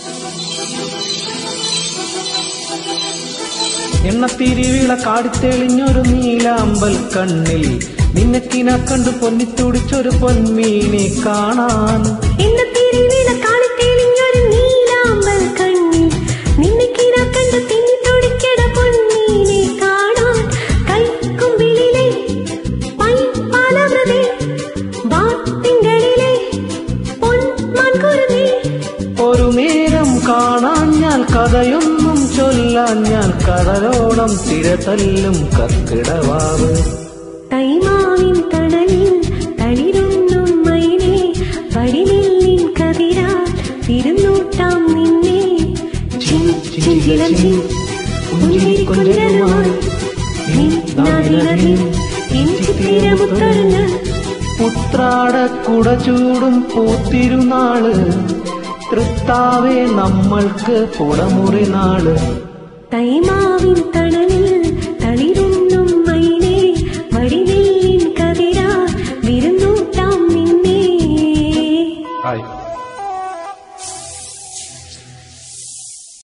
എണ്ണത്തിരിവിള കാടിത്തെളിഞ്ഞൊരു നീലാമ്പൽ കണ്ണിൽ നിന്നെ കിന കണ്ടു പൊന്നിത്തുടിച്ചൊരു പൊന്മീനെ കാണാൻ എന്റെ തിരിവില കാളിത്തേളിഞ്ഞൊരു നീലാമ്പൽ കണ്ണിൽ നിന്നെ കിന കണ്ട് തിന്നി തുടിക്കട പൊന്നീനെ കാണാൻ കൈക്കുമ്പിളിലെ പൈപ്പാലമൃതേ വാത്തിങ്കളിലെ പൊന്മാൻകുരുതേ ഒരു നേരം കാണാൻ ഞാൻ കഥയൊന്നും ചൊല്ലാൻ ഞാൻ കടലോളം തിരതല്ലും കർക്കിടവാവ് തൈമാവിൻ തണലിൽ തളിരുന്നും മൈനേ വടിനെല്ലിൻ കതിരാ തിരുന്നൂട്ടാം നിന്നെ ചിൻ ചിഞ്ചിലം ചിൻ പുഞ്ചിരി കൊഞ്ചലുമായി നിൻ നാടിനറിൽ എൻ ചിത്തിരമുത്തറിഞ്ഞ് ഉത്രാട കുടചൂടും പൂത്തിരുനാള് തൃത്താവേ നമ്മൾക്ക് പുടമുറി നാള് തൈമാവിൻ തണലിൽ തളിരുന്നും മൈനേ വടിനെല്ലിൻ കതിരാ വിരുന്നൂട്ടാം നിന്നെ ഹായ്